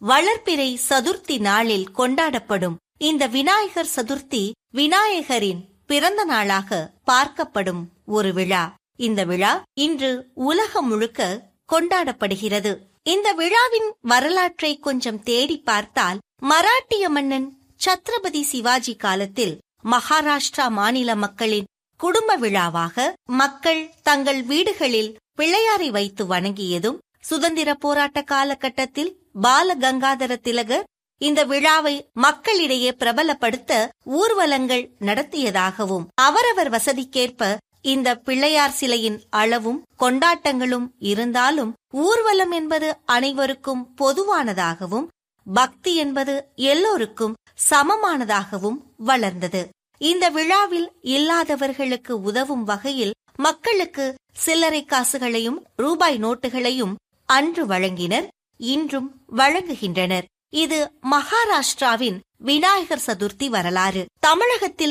வளர்ப்பிறை சதுர்த்தி நாளில் கொண்டாடப்படும் இந்த விநாயகர் சதுர்த்தி விநாயகரின் பிறந்த நாளாக பார்க்கப்படும் ஒரு விழா இந்த விழா இன்று உலகம் முழுக்க கொண்டாடப்படுகிறது இந்த விழாவின் வரலாற்றை கொஞ்சம் தேடி பார்த்தால் மராட்டிய மன்னன் சத்ரபதி சிவாஜி காலத்தில் மகாராஷ்டிரா மாநில மக்களின் குடும்ப விழாவாக மக்கள் தங்கள் வீடுகளில் பிள்ளையாரை வைத்து வணங்கியதும் சுதந்திர போராட்ட காலகட்டத்தில் பால கங்காதர திலகர் இந்த விழாவை மக்களிடையே பிரபலப்படுத்த ஊர்வலங்கள் நடத்தியதாகவும் அவரவர் வசதிக்கேற்ப இந்த பிள்ளையார் சிலையின் அளவும் கொண்டாட்டங்களும் இருந்தாலும் ஊர்வலம் என்பது அனைவருக்கும் பொதுவானதாகவும் பக்தி என்பது எல்லோருக்கும் சமமானதாகவும் வளர்ந்தது இந்த விழாவில் இல்லாதவர்களுக்கு உதவும் வகையில் மக்களுக்கு சில்லறை காசுகளையும் ரூபாய் நோட்டுகளையும் அன்று வழங்கினர் இன்றும் வழங்குகின்றனர் இது மகாராஷ்டிராவின் விநாயகர் சதுர்த்தி வரலாறு தமிழகத்தில்